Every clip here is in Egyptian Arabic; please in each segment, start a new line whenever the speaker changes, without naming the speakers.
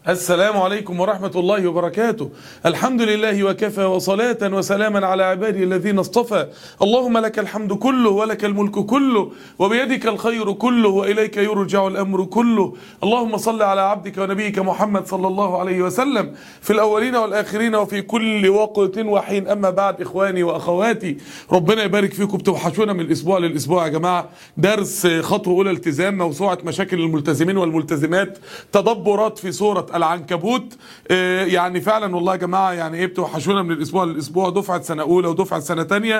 السلام عليكم ورحمة الله وبركاته الحمد لله وكفى وصلاة وسلاما على عبادي الذين اصطفى اللهم لك الحمد كله ولك الملك كله وبيدك الخير كله وإليك يرجع الأمر كله اللهم صل على عبدك ونبيك محمد صلى الله عليه وسلم في الأولين والآخرين وفي كل وقت وحين أما بعد إخواني وأخواتي ربنا يبارك فيكم بتوحشونا من الأسبوع للأسبوع يا جماعة درس خطوة أولى التزام موسوعة مشاكل الملتزمين والملتزمات تدبرات في سورة العنكبوت آه، يعني فعلا والله يا جماعه يعني ايه بتوحشونا من الاسبوع للاسبوع دفعه سنه اولى ودفعه سنه تانية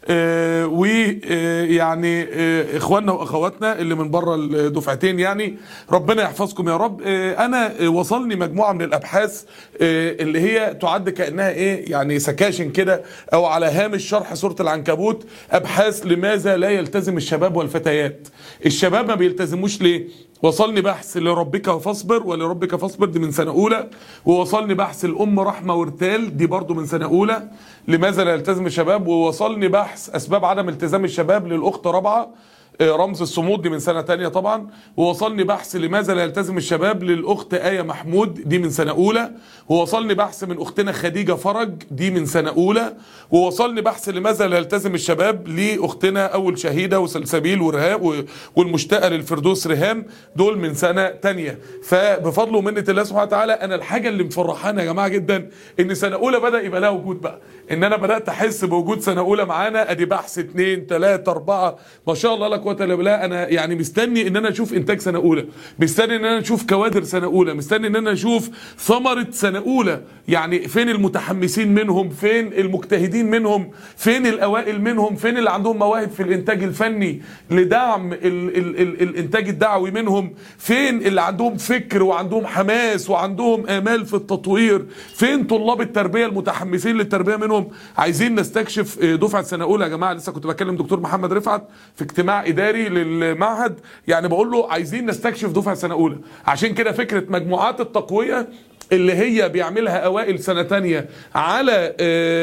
ويعني اخواننا واخواتنا اللي من بره الدفعتين يعني ربنا يحفظكم يا رب آه، انا آه، وصلني مجموعه من الابحاث آه، اللي هي تعد كانها ايه يعني سكاشن كده او على هامش شرح سوره العنكبوت ابحاث لماذا لا يلتزم الشباب والفتيات الشباب ما بيلتزموش ليه وصلني بحث لربك فاصبر ولربك فاصبر دي من سنة أولى ووصلني بحث الأم رحمة وارتال دي برضو من سنة أولى لماذا لا يلتزم الشباب ووصلني بحث أسباب عدم التزام الشباب للأخت رابعة آه، رمز الصمود دي من سنة تانية طبعا ووصلني بحث لماذا لا يلتزم الشباب للأخت آية محمود دي من سنة أولى ووصلني بحث من أختنا خديجة فرج دي من سنة أولى ووصلني بحث لماذا لا يلتزم الشباب لأختنا أول شهيدة وسلسبيل ورهاء و- والمشتاقة للفردوس رهام دول من سنة تانية فبفضل ومنة الله سبحانه وتعالى أنا الحاجة اللي مفرحانا يا جماعة جدا إن سنة أولى بدأ يبقى لها وجود بقى إن أنا بدأت أحس بوجود سنة أولى معانا أدي بحث اتنين تلاتة أربعة ما شاء الله لا قوة إلا بالله أنا يعني مستني إن أنا أشوف إنتاج سنة أولى مستني إن أنا أشوف كوادر سنة أولى مستني إن أنا أشوف ثمرة سنة أولى يعني فين المتحمسين منهم فين المجتهدين منهم فين الأوائل منهم فين اللي عندهم مواهب في الإنتاج الفني لدعم ال ال ال الإنتاج الدعوي منهم فين اللي عندهم فكر وعندهم حماس وعندهم آمال في التطوير فين طلاب التربية المتحمسين للتربية منهم عايزين نستكشف آه، دفعة سنة أولى يا جماعة لسه كنت بكلم دكتور محمد رفعت في اجتماع إداري للمعهد يعني بقول له عايزين نستكشف دفعة سنة أولى عشان كده فكرة مجموعات التقوية اللي هي بيعملها اوائل سنه تانية على آه،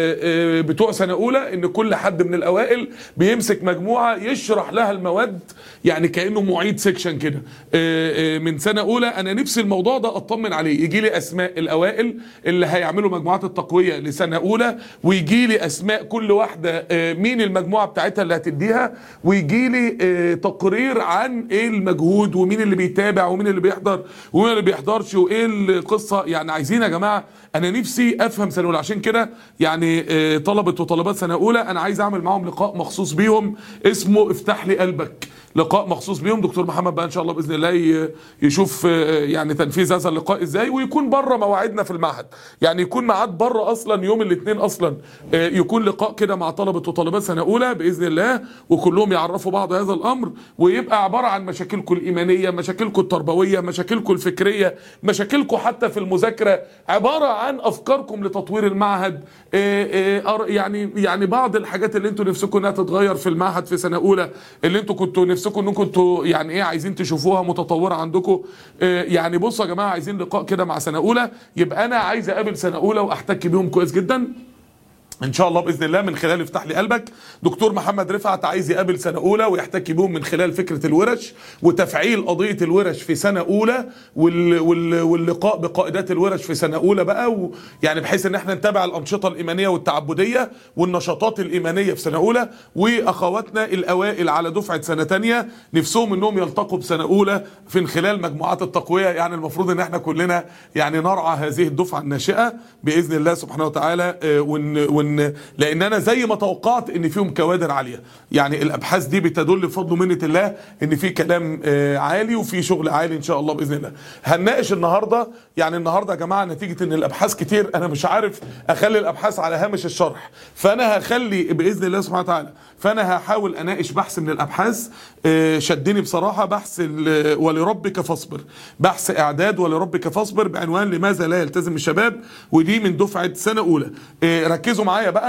آه، بتوع سنه اولى ان كل حد من الاوائل بيمسك مجموعه يشرح لها المواد يعني كانه معيد سيكشن كده آه، آه، من سنه اولى انا نفسي الموضوع ده اطمن عليه يجي لي اسماء الاوائل اللي هيعملوا مجموعات التقويه لسنه اولى ويجي لي اسماء كل واحده آه، مين المجموعه بتاعتها اللي هتديها ويجي لي آه، تقرير عن ايه المجهود ومين اللي بيتابع ومين اللي بيحضر ومين اللي بيحضرش وايه القصه يعني عايزين يا جماعه انا نفسي افهم سنه اولى عشان كده يعني آه، طلبه وطالبات سنه اولى انا عايز اعمل معاهم لقاء مخصوص بيهم اسمه افتح لي قلبك لقاء مخصوص بيهم دكتور محمد بقى ان شاء الله باذن الله ي- يشوف آه، يعني تنفيذ هذا اللقاء ازاي ويكون بره مواعيدنا في المعهد يعني يكون ميعاد بره اصلا يوم الاثنين اصلا آه، يكون لقاء كده مع طلبه وطالبات سنه اولى باذن الله وكلهم يعرفوا بعض هذا الامر ويبقى عباره عن مشاكلكم الايمانيه مشاكلكم التربويه مشاكلكم الفكريه مشاكلكم حتى في المذاكره عباره عن افكاركم لتطوير المعهد آه، آه، أر- يعني يعني بعض الحاجات اللي انتوا نفسكم انها تتغير في المعهد في سنه اولى اللي انتوا كنتوا نفسكم انكم انتوا يعني ايه عايزين تشوفوها متطوره عندكم آه، يعني بصوا يا جماعه عايزين لقاء كده مع سنه اولى يبقى انا عايز اقابل سنه اولى واحتك بيهم كويس جدا ان شاء الله باذن الله من خلال افتح لي قلبك دكتور محمد رفعت عايز يقابل سنه اولى ويحتك بيهم من خلال فكره الورش وتفعيل قضيه الورش في سنه اولى وال وال واللقاء بقائدات الورش في سنه اولى بقى و يعني بحيث ان احنا نتابع الانشطه الايمانيه والتعبديه والنشاطات الايمانيه في سنه اولى واخواتنا الاوائل على دفعه سنه تانية نفسهم انهم يلتقوا بسنه اولى من خلال مجموعات التقويه يعني المفروض ان احنا كلنا يعني نرعى هذه الدفعه الناشئه باذن الله سبحانه وتعالى آه، ون ون لان انا زي ما توقعت ان فيهم كوادر عاليه يعني الابحاث دي بتدل بفضل منه الله ان في كلام آه، عالي وفي شغل عالي ان شاء الله باذن الله هنناقش النهارده يعني النهارده يا جماعه نتيجه ان الابحاث كتير انا مش عارف اخلي الابحاث على هامش الشرح فانا هخلي باذن الله سبحانه وتعالى فانا هحاول اناقش بحث من الابحاث آه، شدني بصراحه بحث ال- ولربك فاصبر بحث اعداد ولربك فاصبر بعنوان لماذا لا يلتزم الشباب ودي من دفعه سنه اولى آه، ركزوا معايا بقى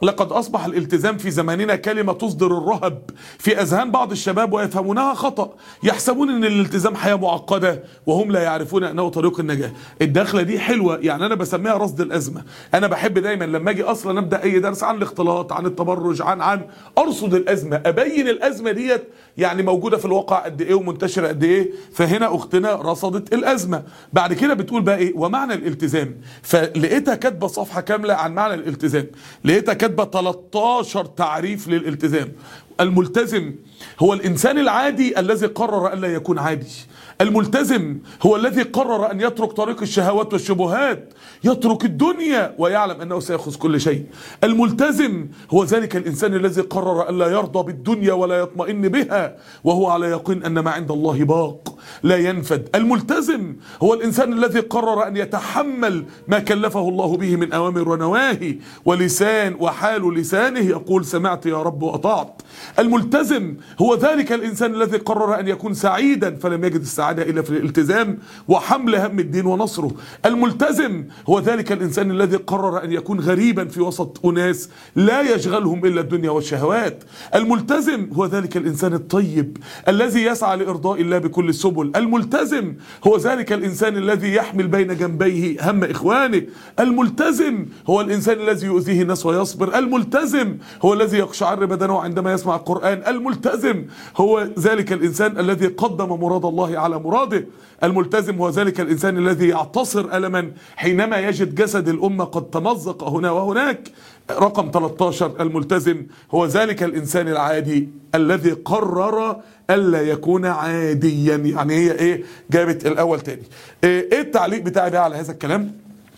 لقد أصبح الالتزام في زماننا كلمة تصدر الرهب في أذهان بعض الشباب ويفهمونها خطأ يحسبون أن الالتزام حياة معقدة وهم لا يعرفون أنه طريق النجاة الدخلة دي حلوة يعني أنا بسميها رصد الأزمة أنا بحب دايما لما أجي أصلا أبدأ أي درس عن الاختلاط عن التبرج عن عن أرصد الأزمة أبين الأزمة ديت يعني موجودة في الواقع قد إيه ومنتشرة قد إيه فهنا أختنا رصدت الأزمة بعد كده بتقول بقى إيه ومعنى الالتزام فلقيتها كاتبة صفحة كاملة عن معنى الالتزام لقيتها كاتبة 13 تعريف للالتزام الملتزم هو الإنسان العادي الذي قرر ألا يكون عادي الملتزم هو الذي قرر أن يترك طريق الشهوات والشبهات يترك الدنيا ويعلم أنه سيأخذ كل شيء الملتزم هو ذلك الإنسان الذي قرر ألا يرضى بالدنيا ولا يطمئن بها وهو على يقين أن ما عند الله باق لا ينفد الملتزم هو الإنسان الذي قرر أن يتحمل ما كلفه الله به من أوامر ونواهي ولسان وحال لسانه يقول سمعت يا رب وأطعت الملتزم هو ذلك الإنسان الذي قرر أن يكون سعيدا فلم يجد السعادة إلا في الالتزام وحمل هم الدين ونصره الملتزم هو ذلك الإنسان الذي قرر أن يكون غريبا في وسط أناس لا يشغلهم إلا الدنيا والشهوات الملتزم هو ذلك الإنسان الطيب الذي يسعى لإرضاء الله بكل السبل الملتزم هو ذلك الإنسان الذي يحمل بين جنبيه هم إخوانه الملتزم هو الإنسان الذي يؤذيه الناس ويصبر الملتزم هو الذي يقشعر بدنه عندما يسمع القرآن الملتزم هو ذلك الإنسان الذي قدم مراد الله على مراده الملتزم هو ذلك الإنسان الذي يعتصر ألما حينما يجد جسد الأمة قد تمزق هنا وهناك رقم 13 الملتزم هو ذلك الإنسان العادي الذي قرر ألا يكون عاديا يعني هي إيه جابت الأول تاني إيه التعليق بتاعي بقى على هذا الكلام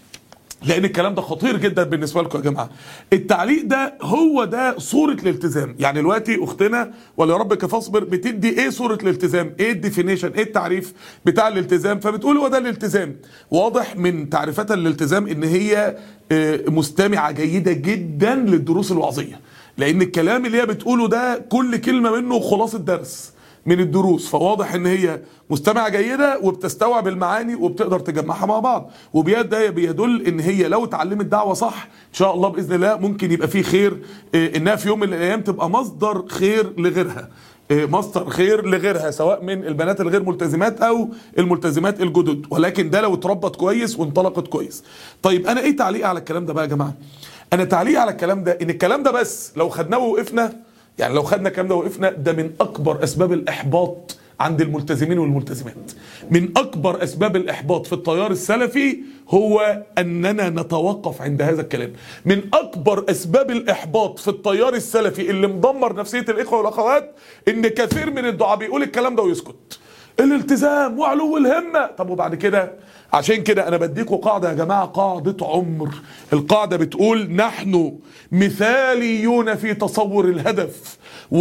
لان الكلام ده خطير جدا بالنسبه لكم يا جماعه التعليق ده هو ده صوره الالتزام يعني دلوقتي اختنا ولربك فاصبر بتدي ايه صوره الالتزام ايه الديفينيشن ايه التعريف بتاع الالتزام فبتقول هو ده الالتزام واضح من تعريفاتها الالتزام ان هي مستمعه جيده جدا للدروس الوعظيه لان الكلام اللي هي بتقوله ده كل كلمه منه خلاصه درس من الدروس فواضح ان هي مستمعة جيدة وبتستوعب المعاني وبتقدر تجمعها مع بعض وبيد ده بيدل ان هي لو اتعلمت دعوة صح ان شاء الله باذن الله ممكن يبقى فيه خير انها في يوم من الايام تبقى مصدر خير لغيرها مصدر خير لغيرها سواء من البنات الغير ملتزمات او الملتزمات الجدد ولكن ده لو اتربت كويس وانطلقت كويس طيب انا ايه تعليقي على الكلام ده بقى يا جماعه انا تعليقي على الكلام ده ان الكلام ده بس لو خدناه ووقفنا يعني لو خدنا الكلام ده وقفنا ده من اكبر اسباب الاحباط عند الملتزمين والملتزمات من اكبر اسباب الاحباط في التيار السلفي هو اننا نتوقف عند هذا الكلام من اكبر اسباب الاحباط في التيار السلفي اللي مدمر نفسيه الاخوه والاخوات ان كثير من الدعاء بيقول الكلام ده ويسكت الالتزام وعلو الهمه طب وبعد كده عشان كده انا بديكوا قاعده يا جماعه قاعده عمر القاعده بتقول نحن مثاليون في تصور الهدف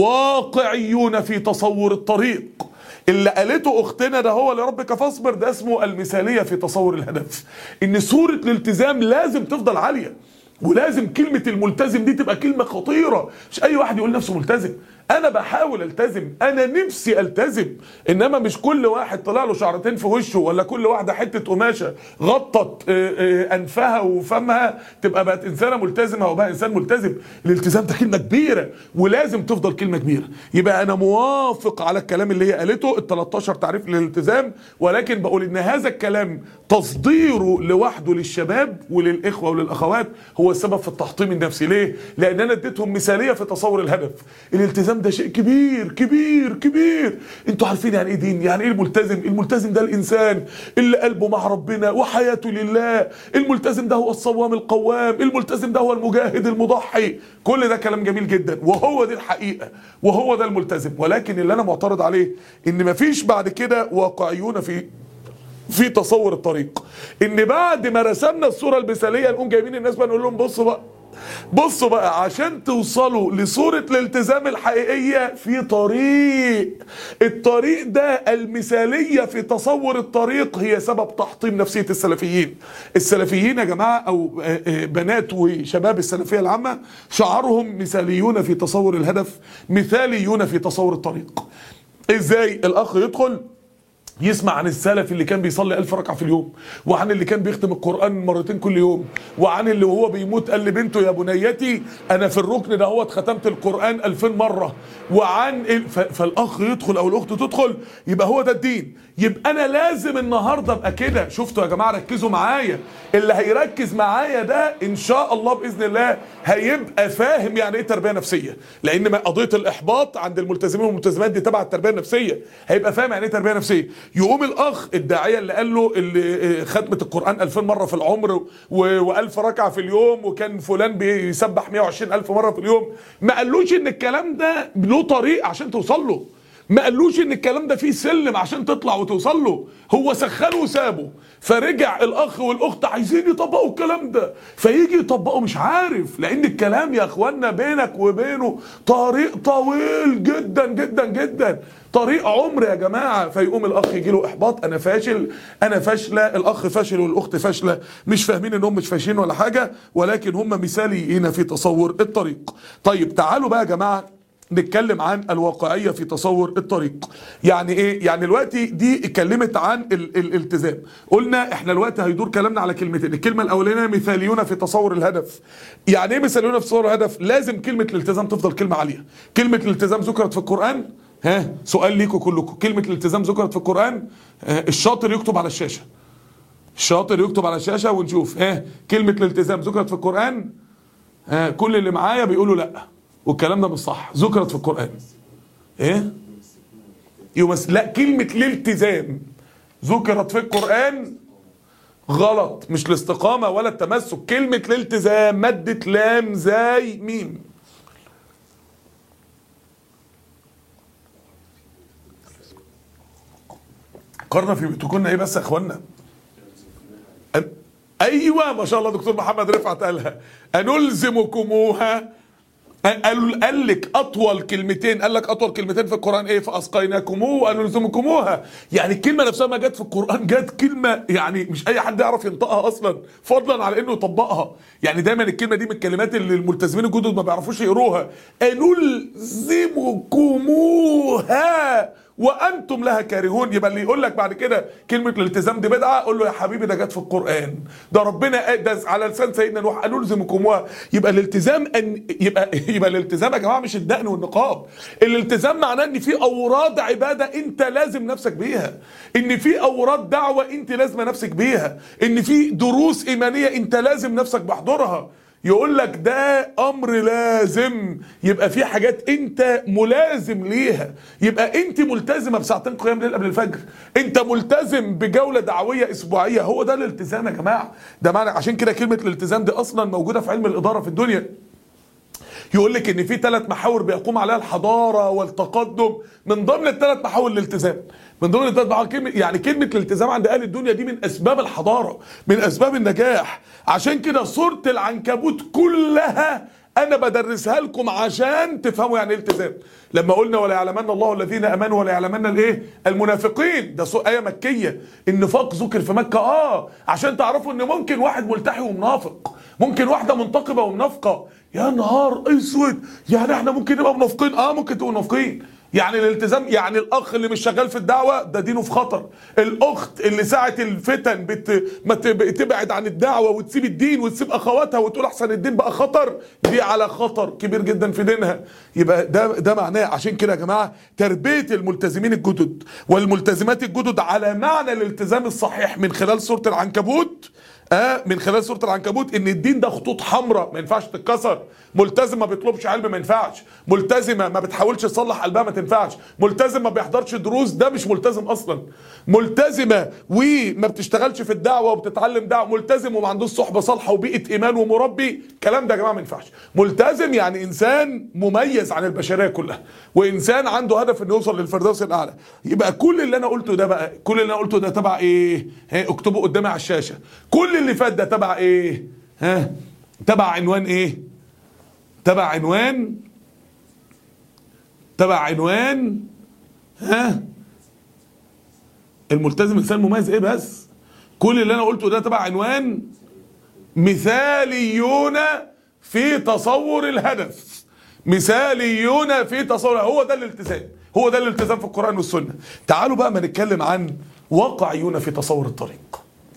واقعيون في تصور الطريق اللي قالته اختنا ده هو لربك فاصبر ده اسمه المثاليه في تصور الهدف ان صوره الالتزام لازم تفضل عاليه ولازم كلمة الملتزم دي تبقى كلمة خطيرة مش أي واحد يقول نفسه ملتزم أنا بحاول ألتزم أنا نفسي ألتزم إنما مش كل واحد طلع له شعرتين في وشه ولا كل واحدة حتة قماشة غطت أنفها وفمها تبقى بقت إنسانة ملتزمة أو بقى إنسان ملتزم الالتزام ده كلمة كبيرة ولازم تفضل كلمة كبيرة يبقى أنا موافق على الكلام اللي هي قالته ال 13 تعريف للالتزام ولكن بقول إن هذا الكلام تصديره لوحده للشباب وللإخوة وللأخوات هو السبب في التحطيم النفسي ليه؟ لأن أنا اديتهم مثالية في تصور الهدف الالتزام ده شيء كبير كبير كبير انتوا عارفين يعني ايه دين يعني ايه الملتزم الملتزم ده الانسان اللي قلبه مع ربنا وحياته لله الملتزم ده هو الصوام القوام الملتزم ده هو المجاهد المضحي كل ده كلام جميل جدا وهو دي الحقيقة وهو ده الملتزم ولكن اللي انا معترض عليه ان مفيش بعد كده واقعيون في في تصور الطريق ان بعد ما رسمنا الصوره المثاليه نقوم جايبين الناس بقى نقول لهم بصوا بقى بصوا بقى عشان توصلوا لصورة الالتزام الحقيقية في طريق الطريق ده المثالية في تصور الطريق هي سبب تحطيم نفسية السلفيين السلفيين يا جماعة أو بنات وشباب السلفية العامة شعارهم مثاليون في تصور الهدف مثاليون في تصور الطريق ازاي الأخ يدخل يسمع عن السلف اللي كان بيصلي ألف ركعة في اليوم وعن اللي كان بيختم القرآن مرتين كل يوم وعن اللي وهو بيموت قال لبنته يا بنيتي أنا في الركن ده هو ختمت القرآن ألفين مرة وعن ال- ف- فالأخ يدخل أو الأخت تدخل يبقى هو ده الدين يبقى أنا لازم النهاردة أبقى كده شفتوا يا جماعة ركزوا معايا اللي هيركز معايا ده إن شاء الله بإذن الله هيبقى فاهم يعني إيه تربية نفسية لأن ما قضية الإحباط عند الملتزمين والملتزمات دي تبع التربية النفسية هيبقى فاهم يعني إيه تربية نفسية يقوم الأخ الداعية اللي قال له اللي آه، ختمة القرآن 2000 مرة في العمر و- و1000 ركعة في اليوم وكان فلان بيسبح 120 ألف مرة في اليوم ما قالوش إن الكلام ده له طريق عشان توصل له ما قالوش ان الكلام ده فيه سلم عشان تطلع وتوصل له هو سخنه وسابه فرجع الاخ والاخت عايزين يطبقوا الكلام ده فيجي يطبقه مش عارف لان الكلام يا اخوانا بينك وبينه طريق طويل جدا جدا جدا طريق عمر يا جماعه فيقوم الاخ يجي له احباط انا فاشل انا فاشله الاخ فاشل والاخت فاشله مش فاهمين انهم مش فاشلين ولا حاجه ولكن هم مثاليين في تصور الطريق طيب تعالوا بقى يا جماعه نتكلم عن الواقعية في تصور الطريق يعني ايه يعني دلوقتي دي اتكلمت عن ال الالتزام قلنا احنا دلوقتي هيدور كلامنا على كلمتين الكلمة الاولانية مثاليون في تصور الهدف يعني ايه مثاليون في تصور الهدف لازم كلمة الالتزام تفضل كلمة عالية كلمة الالتزام ذكرت في القرآن ها سؤال ليكم كلكم كلمة الالتزام ذكرت في القرآن آه، الشاطر يكتب على الشاشة الشاطر يكتب على الشاشة ونشوف ها كلمة الالتزام ذكرت في القرآن آه كل اللي معايا بيقولوا لا والكلام ده مش صح ذكرت في القرآن ايه يمس لا كلمة الالتزام ذكرت في القرآن غلط مش الاستقامة ولا التمسك كلمة الالتزام مادة لام زاي ميم قرنا في بيوتكم ايه بس يا اخوانا أم- ايوه ما شاء الله دكتور محمد رفعت قالها انلزمكموها قال قال لك اطول كلمتين قال لك اطول كلمتين في القران ايه فاسقيناكموه وانلزمكموها يعني الكلمه نفسها ما جت في القران جت كلمه يعني مش اي حد يعرف ينطقها اصلا فضلا على انه يطبقها يعني دايما الكلمه دي من الكلمات اللي الملتزمين الجدد ما بيعرفوش يقروها انلزمكموها وانتم لها كارهون يبقى اللي يقول لك بعد كده كلمه الالتزام دي بدعه قول له يا حبيبي ده جت في القران ده ربنا قال- ده على لسان سيدنا نوح انلزمكموها يبقى الالتزام ان يبقى يبقى الالتزام يا جماعه مش الدقن والنقاب الالتزام معناه ان في اوراد عباده انت لازم نفسك بيها ان في اوراد دعوه انت لازم نفسك بيها ان في دروس ايمانيه انت لازم نفسك بحضورها يقول لك ده امر لازم يبقى في حاجات انت ملازم ليها يبقى انت ملتزمه بساعتين قيام ليل قبل الفجر انت ملتزم بجوله دعويه اسبوعيه هو ده الالتزام يا جماعه ده معنى عشان كده كلمه الالتزام دي اصلا موجوده في علم الاداره في الدنيا يقول لك ان في ثلاث محاور بيقوم عليها الحضاره والتقدم من ضمن الثلاث محاور الالتزام من ضمن الثلاث محاور كلمه يعني كلمه الالتزام عند اهل الدنيا دي من اسباب الحضاره من اسباب النجاح عشان كده سوره العنكبوت كلها انا بدرسها لكم عشان تفهموا يعني ايه التزام لما قلنا ولا يعلمن الله الذين امنوا ولا يعلمن الايه المنافقين ده سو- ايه مكيه النفاق ذكر في مكه اه عشان تعرفوا ان ممكن واحد ملتحي ومنافق ممكن واحده منتقبه ومنافقه يا نهار اسود يعني احنا ممكن نبقى منافقين اه ممكن تبقوا منافقين يعني الالتزام يعني الاخ اللي مش شغال في الدعوه ده دينه في خطر الاخت اللي ساعه الفتن بت... ما تب- تبعد عن الدعوه وتسيب الدين وتسيب اخواتها وتقول احسن الدين بقى خطر دي على خطر كبير جدا في دينها يبقى ده ده معناه عشان كده يا جماعه تربيه الملتزمين الجدد والملتزمات الجدد على معنى الالتزام الصحيح من خلال سوره العنكبوت آه من خلال سوره العنكبوت ان الدين ده خطوط حمراء ما ينفعش تتكسر ملتزم ما بيطلبش علم ما ينفعش ملتزمه ما بتحاولش تصلح قلبها ما تنفعش ملتزم ما بيحضرش دروس ده مش ملتزم اصلا ملتزمه وما بتشتغلش في الدعوه وبتتعلم دعوه ملتزم وما عندوش صحبه صالحه وبيئه ايمان ومربي الكلام ده يا جماعه ما ينفعش ملتزم يعني انسان مميز عن البشريه كلها وانسان عنده هدف انه يوصل للفردوس الاعلى يبقى كل اللي انا قلته ده بقى كل اللي انا قلته ده تبع ايه ها اكتبوا قدامي على الشاشه كل اللي فات ده تبع ايه ها تبع عنوان ايه تبع عنوان تبع عنوان ها الملتزم انسان مميز ايه بس كل اللي انا قلته ده تبع عنوان مثاليون في تصور الهدف مثاليون في تصور هو ده الالتزام هو ده الالتزام في القران والسنه تعالوا بقى ما نتكلم عن واقعيون في تصور الطريق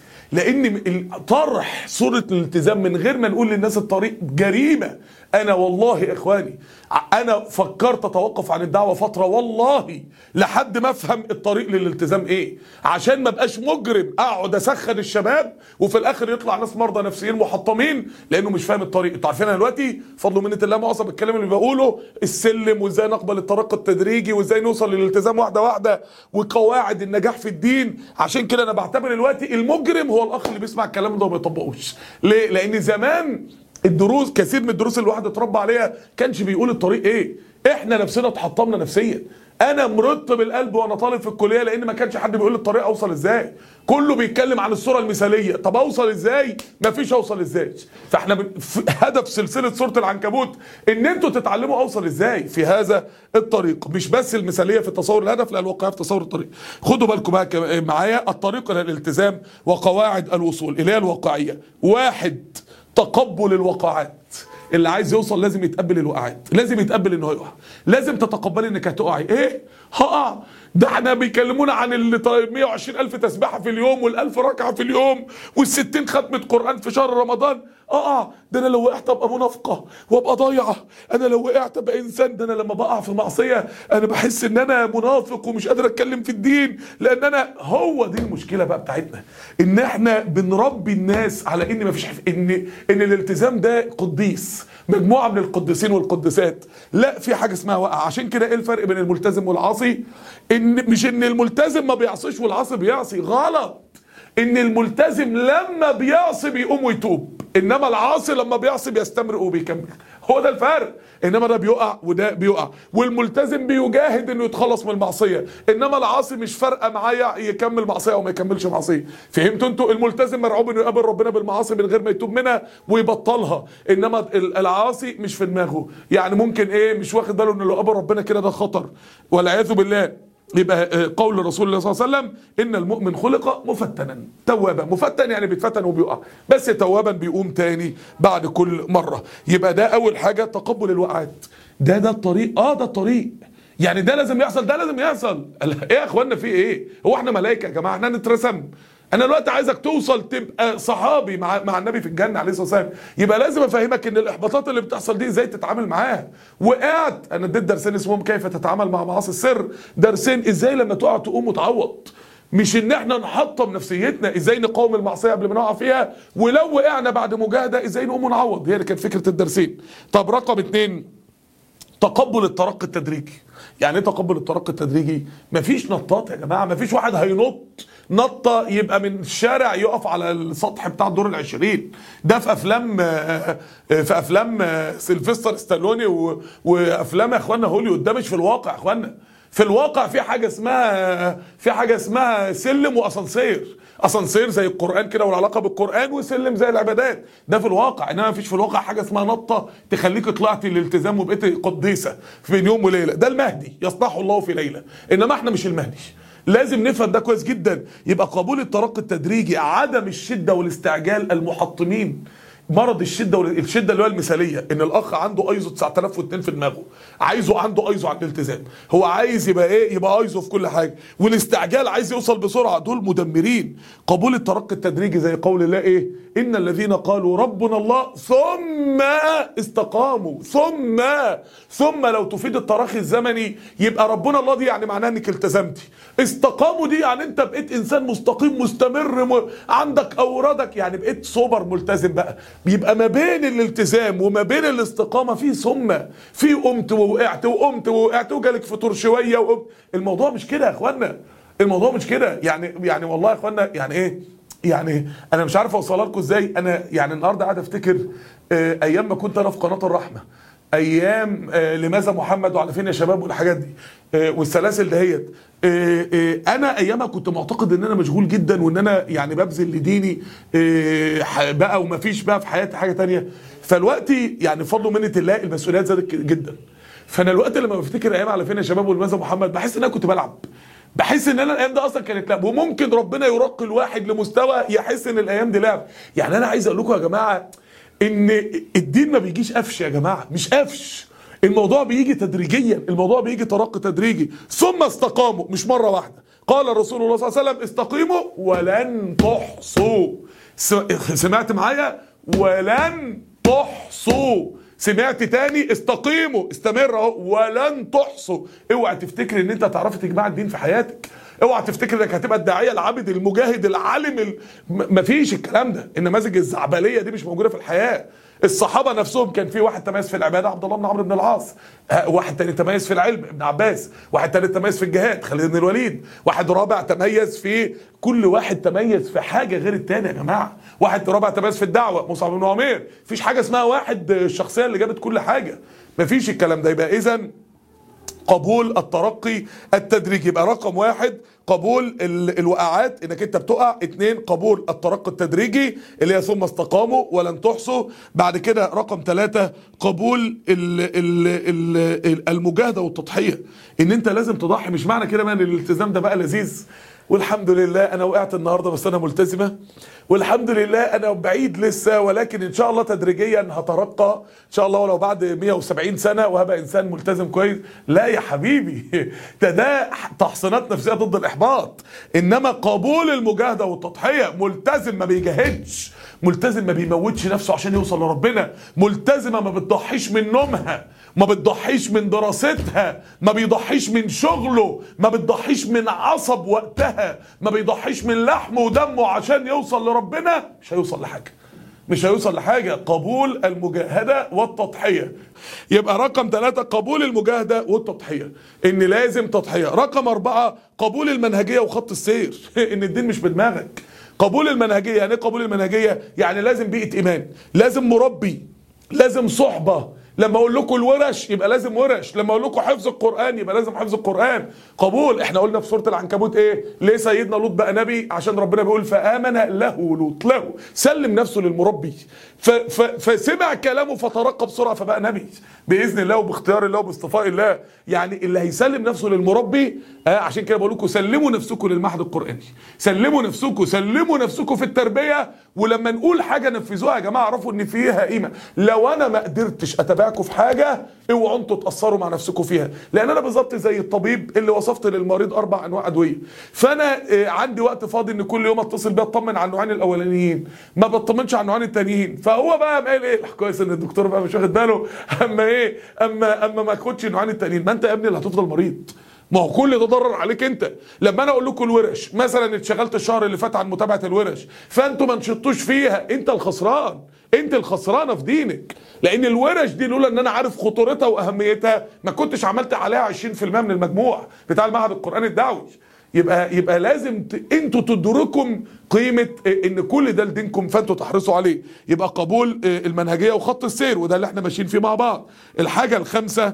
لان ال- طرح صوره الالتزام من غير ما نقول للناس الطريق جريمه انا والله يا اخواني ع- انا فكرت اتوقف عن الدعوه فتره والله لحد ما افهم الطريق للالتزام ايه عشان ما بقاش مجرم اقعد اسخن الشباب وفي الاخر يطلع ناس مرضى نفسيين محطمين لانه مش فاهم الطريق انتوا عارفين انا دلوقتي فضل منه الله معظم الكلام اللي بقوله السلم وازاي نقبل الترقي التدريجي وازاي نوصل للالتزام واحده واحده وقواعد النجاح في الدين عشان كده انا بعتبر دلوقتي المجرم هو الاخ اللي بيسمع الكلام ده وما بيطبقوش ليه لان زمان الدروس كثير من الدروس اللي الواحد اتربى عليها كانش بيقول الطريق ايه احنا نفسنا اتحطمنا نفسيا انا مرضت بالقلب وانا طالب في الكليه لان ما كانش حد بيقول لي الطريق اوصل ازاي كله بيتكلم عن الصوره المثاليه طب اوصل ازاي مفيش اوصل ازاي فاحنا بن- ف- هدف سلسله سوره العنكبوت ان انتوا تتعلموا اوصل ازاي في هذا الطريق مش بس المثاليه في تصور الهدف لا الواقعيه في تصور الطريق خدوا بالكم بقى كم- معايا الطريق الى الالتزام وقواعد الوصول اللي هي الواقعيه واحد تقبل الوقعات اللي عايز يوصل لازم يتقبل الوقعات لازم يتقبل انه هيقع لازم تتقبلي انك هتقعي ايه هقع ده احنا بيكلمونا عن ال 120 الف تسبيحه في اليوم وال1000 ركعه في اليوم وال60 ختمه قران في شهر رمضان اقع ده انا لو وقعت ابقى منافقه وابقى ضايعه انا لو وقعت ابقى انسان ده انا لما بقع في معصيه انا بحس ان انا منافق ومش قادر اتكلم في الدين لان انا هو دي المشكله بقى بتاعتنا ان احنا بنربي الناس على ان مفيش حف... ان ان الالتزام ده قديس مجموعه من القديسين والقديسات لا في حاجه اسمها وقع عشان كده ايه الفرق بين الملتزم والعاصي ان مش ان الملتزم ما بيعصيش والعاصي بيعصي غلط ان الملتزم لما بيعصي بيقوم ويتوب انما العاصي لما بيعصي بيستمر وبيكمل هو ده الفرق انما ده بيقع وده بيقع والملتزم بيجاهد انه يتخلص من المعصيه انما العاصي مش فارقه معايا يكمل معصيه او ما يكملش معصيه فهمتوا انتوا الملتزم مرعوب انه يقابل ربنا بالمعاصي من غير ما يتوب منها ويبطلها انما ال- العاصي مش في دماغه يعني ممكن ايه مش واخد باله انه لو قابل ربنا كده ده خطر والعياذ بالله يبقى آه، قول رسول الله صلى الله عليه وسلم ان المؤمن خلق مفتنا توابا مفتن يعني بيتفتن وبيقع بس توابا بيقوم تاني بعد كل مره يبقى ده اول حاجه تقبل الوقعات ده ده الطريق اه ده الطريق يعني ده لازم يحصل ده لازم يحصل قال، ايه يا اخوانا في ايه هو احنا ملائكه يا جماعه احنا نترسم انا دلوقتي عايزك توصل تبقى صحابي مع مع النبي في الجنه عليه الصلاه والسلام يبقى لازم افهمك ان الاحباطات اللي بتحصل دي ازاي تتعامل معاها وقعت انا اديت درسين اسمهم كيف تتعامل مع معاصي السر درسين ازاي لما تقع تقوم وتعوض مش ان احنا نحطم نفسيتنا ازاي نقاوم المعصيه قبل ما نقع فيها ولو وقعنا بعد مجاهده ازاي نقوم ونعوض هي اللي كانت فكره الدرسين طب رقم اتنين تقبل الترقي التدريجي يعني ايه تقبل الترقي التدريجي مفيش نطاط يا جماعه مفيش واحد هينط نطه يبقى من الشارع يقف على السطح بتاع الدور العشرين ده في افلام آه، آه، في افلام آه، سيلفستر ستالوني و- وافلام يا اخوانا هوليوود ده مش في الواقع يا اخوانا في الواقع في حاجه اسمها في حاجه اسمها سلم واسانسير اسانسير زي القران كده والعلاقه بالقران وسلم زي العبادات ده في الواقع انما مفيش في الواقع حاجه اسمها نطه تخليك طلعتي للالتزام وبقيتي قديسه في بين يوم وليله ده المهدي يصنعه الله في ليله انما احنا مش المهدي لازم نفهم ده كويس جدا يبقى قبول الترقي التدريجي عدم الشده والاستعجال المحطمين مرض الشده وال- الشده اللي هو المثاليه ان الاخ عنده ايزو 9002 في دماغه عايزه عنده ايزو عن الالتزام هو عايز يبقى ايه يبقى ايزو في كل حاجه والاستعجال عايز يوصل بسرعه دول مدمرين قبول الترقي التدريجي زي قول الله ايه ان الذين قالوا ربنا الله ثم استقاموا ثم ثم لو تفيد التراخي الزمني يبقى ربنا الله دي يعني معناها انك التزمتي استقاموا دي يعني انت بقيت انسان مستقيم مستمر م... عندك اوردك يعني بقيت سوبر ملتزم بقى بيبقى ما بين الالتزام وما بين الاستقامه في ثم في قمت ووقعت وقمت ووقعت وجالك فطور شويه وقمت الموضوع مش كده يا اخوانا الموضوع مش كده يعني يعني والله يا اخوانا يعني ايه يعني انا مش عارف اوصلها لكم ازاي انا يعني النهارده قاعد افتكر آه، ايام ما كنت انا في قناه الرحمه ايام آه، لماذا محمد وعلى فين يا شباب والحاجات دي آه، والسلاسل دهيت آه، آه، انا ايامها كنت معتقد ان انا مشغول جدا وان انا يعني ببذل لديني آه، ح- بقى ومفيش بقى في حياتي حاجه تانية فالوقتي يعني بفضل منه الله المسؤوليات زادت جدا فانا الوقت لما بفتكر ايام على فين يا شباب ولماذا محمد بحس ان انا كنت بلعب بحس ان انا الايام دي اصلا كانت لعب وممكن ربنا يرقي الواحد لمستوى يحس ان الايام دي لعب يعني انا عايز اقول لكم يا جماعه ان الدين ما بيجيش قفش يا جماعه مش قفش الموضوع بيجي تدريجيا الموضوع بيجي ترقي تدريجي ثم استقاموا مش مره واحده قال رسول الله صلى الله عليه وسلم استقيموا ولن تحصوا س- سمعت معايا ولن تحصوا سمعت تاني استقيموا استمر اهو ولن تحصوا اوعى تفتكر ان انت هتعرفي تجمع الدين في حياتك اوعى تفتكر انك هتبقى الداعيه العابد المجاهد العالم ال... م- مفيش الكلام ده النماذج الزعبليه دي مش موجوده في الحياه الصحابه نفسهم كان في واحد تميز في العباده عبد الله بن عمرو بن العاص آه، واحد تاني تميز في العلم ابن عباس واحد تالت تميز في الجهاد خالد بن الوليد واحد رابع تميز في كل واحد تميز في حاجه غير التاني يا جماعه واحد رابع تميز في الدعوه مصعب بن عمير مفيش حاجه اسمها واحد آه، الشخصيه اللي جابت كل حاجه مفيش الكلام ده يبقى اذا قبول الترقي التدريجي يبقى رقم واحد قبول ال- الوقعات انك انت بتقع اتنين قبول الترقي التدريجي اللي هي ثم استقاموا ولن تحصوا بعد كده رقم ثلاثة قبول ال ال ال المجاهدة والتضحية ان انت لازم تضحي مش معنى كده بقى ان الالتزام ده بقى لذيذ والحمد لله انا وقعت النهارده بس انا ملتزمه والحمد لله انا بعيد لسه ولكن ان شاء الله تدريجيا هترقى ان شاء الله ولو بعد 170 سنه وهبقى انسان ملتزم كويس لا يا حبيبي ده ده تحصينات نفسيه ضد الاحباط انما قبول المجاهده والتضحيه ملتزم ما بيجاهدش ملتزم ما بيموتش نفسه عشان يوصل لربنا ملتزمه ما بتضحيش من نومها ما بتضحيش من دراستها ما بيضحيش من شغله ما بتضحيش من عصب وقتها ما بيضحيش من لحمه ودمه عشان يوصل لربنا مش هيوصل لحاجه مش هيوصل لحاجة قبول المجاهدة والتضحية يبقى رقم ثلاثة قبول المجاهدة والتضحية ان لازم تضحية رقم اربعة قبول المنهجية وخط السير ان الدين مش بدماغك قبول المنهجية يعني ايه قبول المنهجية يعني لازم بيئة ايمان لازم مربي لازم صحبة لما اقول لكم الورش يبقى لازم ورش لما اقول لكم حفظ القران يبقى لازم حفظ القران قبول احنا قلنا في سوره العنكبوت ايه ليه سيدنا لوط بقى نبي عشان ربنا بيقول فامن له لوط له سلم نفسه للمربي ف ف فسمع كلامه فترقى بسرعه فبقى نبي باذن الله وباختيار الله وباصطفاء الله يعني اللي هيسلم نفسه للمربي آه عشان كده بقول لكم سلموا نفسكم للمعهد القراني سلموا نفسكم سلموا نفسكم في التربيه ولما نقول حاجه نفذوها يا جماعه اعرفوا ان فيها قيمه لو انا ما قدرتش اتابعكم في حاجه اوعوا انتوا تاثروا مع نفسكم فيها لان انا بالظبط زي الطبيب اللي وصفت للمريض اربع انواع ادويه فانا آه، عندي وقت فاضي ان كل يوم اتصل بيه اطمن على النوعين الاولانيين ما بطمنش على النوعين التانيين فهو بقى قام قال ايه كويس ان الدكتور بقى مش واخد باله اما ايه اما اما ما اخدش النوعين التانيين ما انت يا ابني اللي هتفضل مريض ما هو كل ده ضرر عليك انت لما انا اقول لكم الورش مثلا اتشغلت الشهر اللي فات عن متابعه الورش فانتوا ما نشطوش فيها انت الخسران انت الخسرانه في دينك لان الورش دي لولا ان انا عارف خطورتها واهميتها ما كنتش عملت عليها 20% من المجموع بتاع المعهد القراني الدعوي يبقى يبقى لازم ت... انتوا تدركم قيمه ان كل ده لدينكم فانتوا تحرصوا عليه يبقى قبول المنهجيه وخط السير وده اللي احنا ماشيين فيه مع بعض الحاجه الخامسه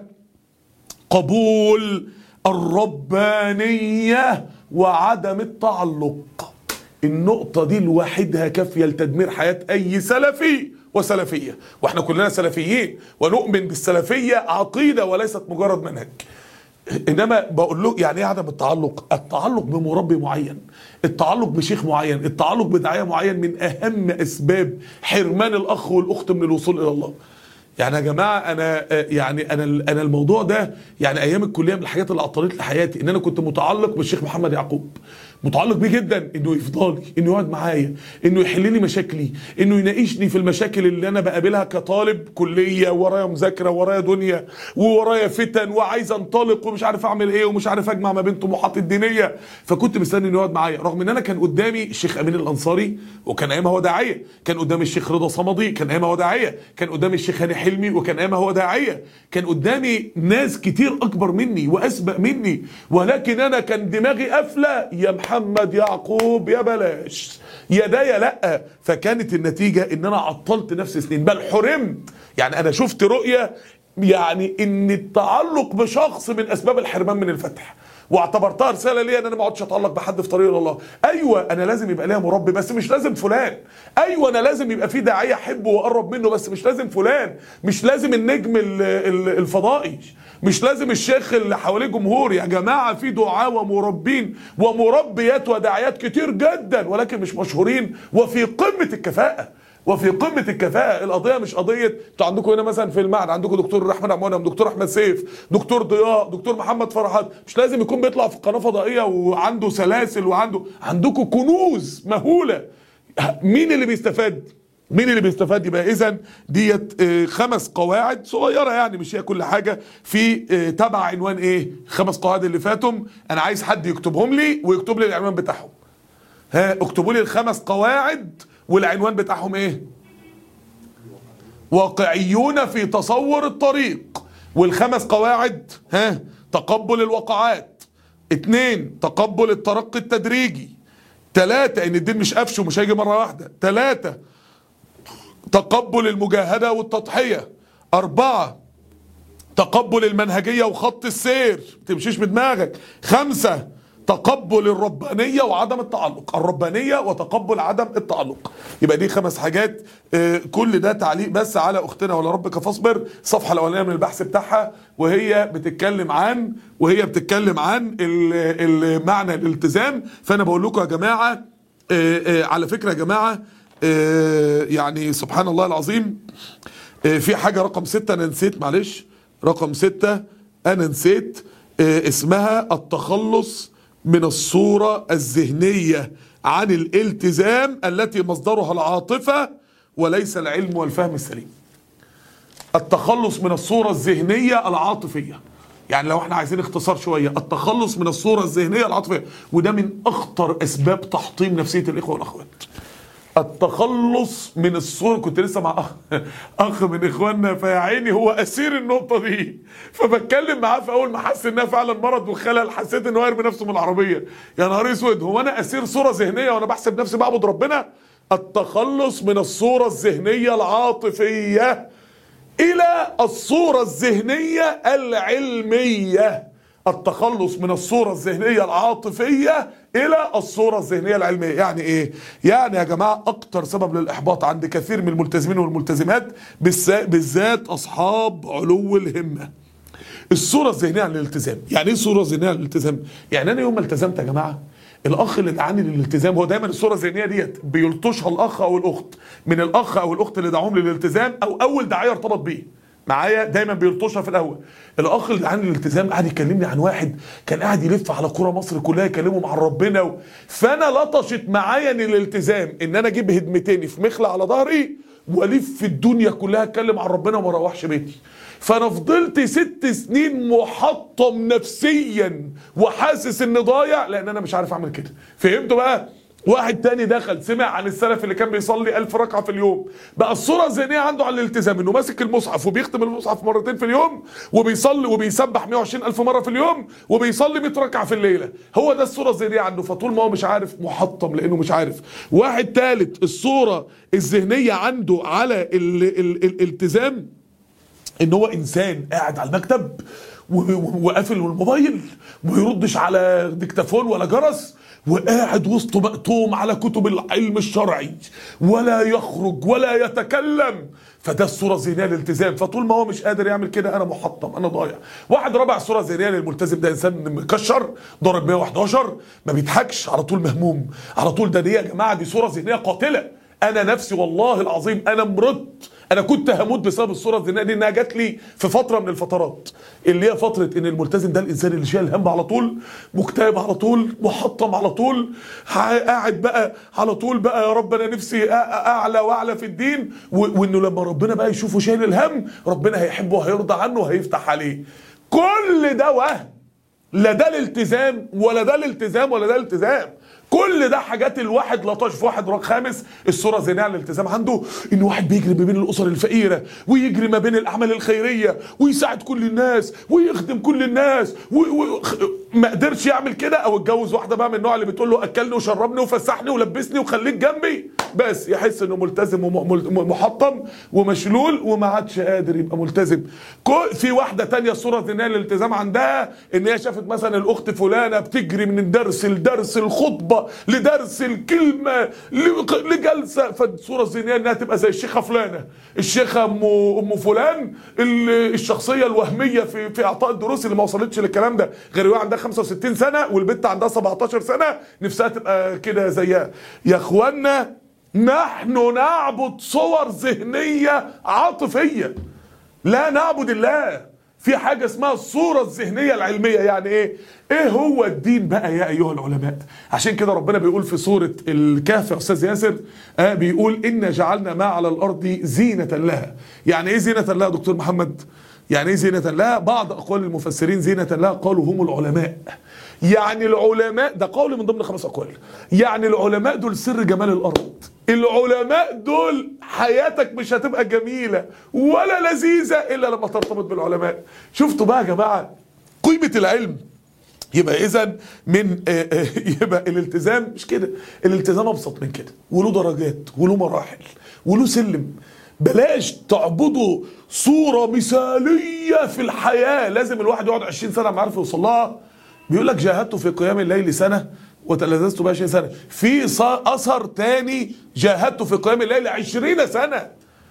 قبول الربانية وعدم التعلق النقطة دي لوحدها كافية لتدمير حياة أي سلفي وسلفية واحنا كلنا سلفيين ونؤمن بالسلفية عقيدة وليست مجرد منهج انما بقول له يعني ايه عدم التعلق التعلق بمربي معين التعلق بشيخ معين التعلق بداعيه معين من اهم اسباب حرمان الاخ والاخت من الوصول الى الله يعني يا جماعه انا يعني انا انا الموضوع ده يعني ايام الكليه من الحاجات اللي عطلت لي حياتي ان انا كنت متعلق بالشيخ محمد يعقوب متعلق بيه جدا انه يفضلي انه يقعد معايا انه يحل لي مشاكلي انه يناقشني في المشاكل اللي انا بقابلها كطالب كليه ورايا مذاكره ورايا دنيا وورايا فتن وعايز انطلق ومش عارف اعمل ايه ومش عارف اجمع ما بين طموحاتي الدينيه فكنت مستني انه يقعد معايا رغم ان انا كان قدامي الشيخ امين الانصاري وكان ايامها هو داعيه كان قدامي الشيخ رضا صمدي كان ايامها هو داعيه كان قدامي الشيخ هاني حلمي وكان ايامها هو داعيه كان قدامي ناس كتير اكبر مني واسبق مني ولكن انا كان دماغي قافله يا محمد يعقوب يا بلاش يا ده يا لا فكانت النتيجه ان انا عطلت نفسي سنين بل حرمت يعني انا شفت رؤيه يعني ان التعلق بشخص من اسباب الحرمان من الفتح واعتبرتها رساله ليا ان انا ما اقعدش اتعلق بحد في طريق الله ايوه انا لازم يبقى ليا مربي بس مش لازم فلان ايوه انا لازم يبقى في داعيه احبه واقرب منه بس مش لازم فلان مش لازم النجم ال- ال- الفضائي مش لازم الشيخ اللي حواليه جمهور يا جماعه في دعاة ومربين ومربيات وداعيات كتير جدا ولكن مش مشهورين وفي قمه الكفاءه وفي قمه الكفاءه القضيه مش قضيه انتوا عندكم هنا مثلا في المعهد عندكم دكتور الرحمن عمونة دكتور احمد سيف دكتور ضياء دكتور محمد فرحات مش لازم يكون بيطلع في قناه فضائيه وعنده سلاسل وعنده عندكم كنوز مهوله مين اللي بيستفاد مين اللي بيستفاد يبقى اذا ديت آه، خمس قواعد صغيره يعني مش هي كل حاجه في آه، تبع عنوان ايه خمس قواعد اللي فاتهم انا عايز حد يكتبهم لي ويكتب لي العنوان بتاعهم ها اكتبوا لي الخمس قواعد والعنوان بتاعهم ايه واقعيون في تصور الطريق والخمس قواعد ها تقبل الوقعات اتنين تقبل الترقي التدريجي تلاتة ان الدين مش قفش ومش هيجي مرة واحدة تلاتة تقبل المجاهدة والتضحية أربعة تقبل المنهجية وخط السير تمشيش بدماغك خمسة تقبل الربانية وعدم التعلق الربانية وتقبل عدم التعلق يبقى دي خمس حاجات آه، كل ده تعليق بس على أختنا ولا ربك فاصبر الصفحة الأولانية من البحث بتاعها وهي بتتكلم عن وهي بتتكلم عن ال- ال- معنى الالتزام فأنا بقول لكم يا جماعة آه، آه، على فكرة يا جماعة آه، يعني سبحان الله العظيم آه، في حاجة رقم ستة أنا نسيت معلش رقم ستة أنا نسيت آه، اسمها التخلص من الصورة الذهنية عن الالتزام التي مصدرها العاطفة وليس العلم والفهم السليم التخلص من الصورة الذهنية العاطفية يعني لو احنا عايزين اختصار شوية التخلص من الصورة الذهنية العاطفية وده من اخطر اسباب تحطيم نفسية الاخوة والاخوات التخلص من الصورة كنت لسه مع أخ, أخ من إخواننا فيا عيني هو أسير النقطة دي فبتكلم معاه في أول ما حس إنها فعلا مرض وخلل حسيت إن هو يرمي نفسه من العربية يا نهار أسود هو أنا أسير صورة ذهنية وأنا بحسب نفسي بعبد ربنا التخلص من الصورة الذهنية العاطفية إلى الصورة الذهنية العلمية التخلص من الصورة الذهنية العاطفية إلى الصورة الذهنية العلمية يعني إيه؟ يعني يا جماعة أكتر سبب للإحباط عند كثير من الملتزمين والملتزمات بالذات- بالذات أصحاب علو الهمة الصورة الذهنية عن الالتزام يعني ايه الصورة الذهنية عن الالتزام يعني انا يوم ما التزمت يا جماعة الاخ اللي دعاني للالتزام هو دايما الصورة الذهنية ديت بيلطشها الاخ او الاخت من الاخ او الاخت اللي دعوهم للالتزام او اول داعية ارتبط بيه معايا دايما بيلطشها في الاول الاخ اللي دعاني للالتزام قاعد يكلمني عن واحد كان قاعد يلف على كرة مصر كلها يكلمهم عن ربنا و... فانا لطشت معايا ان الالتزام ان انا اجيب هدمتين في مخلة على ظهري والف في الدنيا كلها اتكلم عن ربنا وما اروحش بيتي فانا فضلت ست سنين محطم نفسيا وحاسس اني ضايع لان انا مش عارف اعمل كده فهمتوا بقى واحد تاني دخل سمع عن السلف اللي كان بيصلي ألف ركعة في اليوم بقى الصورة الذهنية عنده عن الالتزام انه ماسك المصحف وبيختم المصحف مرتين في اليوم وبيصلي وبيسبح 120 ألف مرة في اليوم وبيصلي 100 ركعة في الليلة هو ده الصورة الذهنية عنده فطول ما هو مش عارف محطم لأنه مش عارف واحد تالت الصورة الذهنية عنده على ال ال الالتزام ان هو انسان قاعد على المكتب و- و- وقافل الموبايل وما يردش على ديكتافون ولا جرس وقاعد وسطه مقطوم على كتب العلم الشرعي ولا يخرج ولا يتكلم فده الصوره الذهنيه للالتزام فطول ما هو مش قادر يعمل كده انا محطم انا ضايع واحد رابع الصوره الذهنيه للملتزم ده انسان مكشر ضارب 111 ما بيضحكش على طول مهموم على طول ده دي يا جماعه دي صوره ذهنيه قاتله انا نفسي والله العظيم انا مرضت انا كنت هموت بسبب الصوره الذهنيه دي انها جات لي في فتره من الفترات اللي هي فتره ان الملتزم ده الانسان اللي شايل هم على طول مكتئب على طول محطم على طول ح- قاعد بقى على طول بقى يا رب انا نفسي أ- اعلى واعلى في الدين و- وانه لما ربنا بقى يشوفه شايل الهم ربنا هيحبه وهيرضى عنه وهيفتح عليه كل ده وهم لا ده الالتزام ولا ده الالتزام ولا ده الالتزام كل ده حاجات الواحد لطش في واحد رقم خامس الصوره الذهنيه عن الالتزام عنده ان واحد بيجري ما بين الاسر الفقيره ويجري ما بين الاعمال الخيريه ويساعد كل الناس ويخدم كل الناس و... و... خ- ما قدرش يعمل كده او اتجوز واحده بقى من النوع اللي بتقول له اكلني وشربني وفسحني ولبسني وخليك جنبي بس يحس انه ملتزم ومحطم ومشلول وما عادش قادر يبقى ملتزم كو- في واحده تانية الصوره الذهنيه للالتزام عندها ان هي شافت مثلا الاخت فلانه بتجري من درس لدرس الخطبه لدرس الكلمه ل- لجلسه فالصوره الذهنيه انها تبقى زي الشيخه فلانه الشيخه ام ام فلان ال- الشخصيه الوهميه في في اعطاء الدروس اللي ما وصلتش للكلام ده غير واحد عندها 65 سنه والبنت عندها 17 سنه نفسها تبقى كده زيها يا اخوانا نحن نعبد صور ذهنيه عاطفيه لا نعبد الله في حاجة اسمها الصورة الذهنية العلمية يعني ايه ايه هو الدين بقى يا ايها العلماء عشان كده ربنا بيقول في سورة الكهف يا استاذ ياسر آه بيقول ان جعلنا ما على الارض زينة لها يعني ايه زينة لها يا دكتور محمد يعني ايه زينة لها بعض اقوال المفسرين زينة لها قالوا هم العلماء يعني العلماء ده قول من ضمن خمس اقوال يعني العلماء دول سر جمال الارض العلماء دول حياتك مش هتبقى جميلة ولا لذيذة إلا لما ترتبط بالعلماء شفتوا بقى يا جماعة قيمة العلم يبقى اذا من آه، آه، يبقى الالتزام مش كده الالتزام ابسط من كده وله درجات وله مراحل وله سلم بلاش تعبدوا صورة مثالية في الحياة لازم الواحد يقعد 20 سنة ما عارف يوصل لها بيقول لك جاهدت في قيام الليل سنة وتلذذت بها 20 سنة في ص- أثر تاني جاهدت في قيام الليل 20 سنة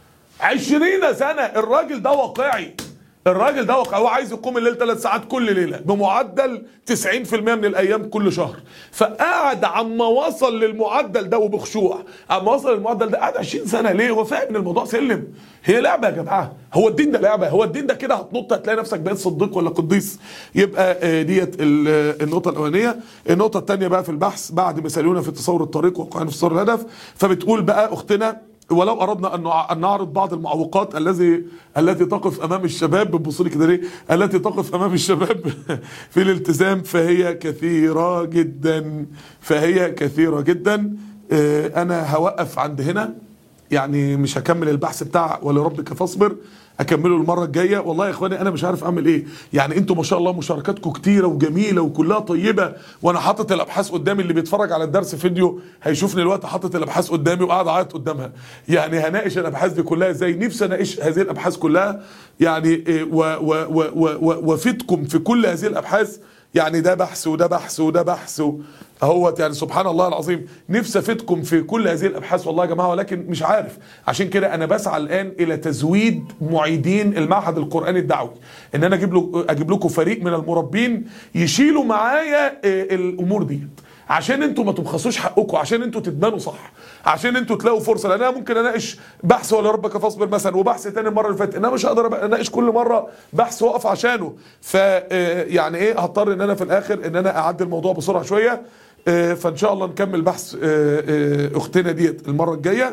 20 سنة الراجل ده واقعي الراجل ده واقعي هو عايز يقوم الليل ثلاث ساعات كل ليلة بمعدل 90% من الأيام كل شهر فقعد عما وصل للمعدل ده وبخشوع عما وصل للمعدل ده قعد 20 سنة ليه هو فاهم ان الموضوع سلم هي لعبة يا جماعة هو الدين ده لعبة هو الدين ده كده هتنط هتلاقي نفسك بقيت صديق ولا قديس يبقى آه، ديت ال- آه، النقطة الأولانية النقطة الثانية بقى في البحث بعد مثاليون في تصور الطريق وقعنا في تصور الهدف فبتقول بقى أختنا ولو اردنا ان نع- ان نعرض بعض المعوقات الذي التي تقف امام الشباب بتبص لي كده ليه؟ التي تقف امام الشباب في الالتزام فهي كثيره جدا فهي كثيره جدا آه، انا هوقف عند هنا يعني مش هكمل البحث بتاع ولربك فاصبر اكمله المره الجايه والله يا اخواني انا مش عارف اعمل ايه يعني انتوا ما شاء الله مشاركاتكم كتيره وجميله وكلها طيبه وانا حاطط الابحاث قدامي اللي بيتفرج على الدرس فيديو هيشوفني الوقت حاطط الابحاث قدامي وقاعد اعيط قدامها يعني هناقش الابحاث دي كلها ازاي نفسي اناقش هذه الابحاث كلها يعني إيه، و و و و و وافيدكم في كل هذه الابحاث يعني ده بحث وده بحث وده بحث و- اهوت يعني سبحان الله العظيم نفسي افيدكم في كل هذه الابحاث والله يا جماعه ولكن مش عارف عشان كده انا بسعى الان الى تزويد معيدين المعهد القراني الدعوي ان انا اجيب له اجيب لكم فريق من المربين يشيلوا معايا آه، الامور ديت عشان انتوا ما تبخسوش حقكم عشان انتوا تتبنوا صح عشان انتوا تلاقوا فرصه لان انا ممكن اناقش بحث ولا ربك فاصبر مثلا وبحث تاني المره اللي فاتت انا مش هقدر أبقى اناقش كل مره بحث واقف عشانه ف آه، يعني ايه هضطر ان انا في الاخر ان انا اعدي الموضوع بسرعه شويه آه، فان شاء الله نكمل بحث آه، آه، اختنا ديت المره الجايه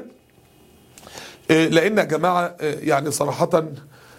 آه، لان يا جماعه آه، يعني صراحه آه،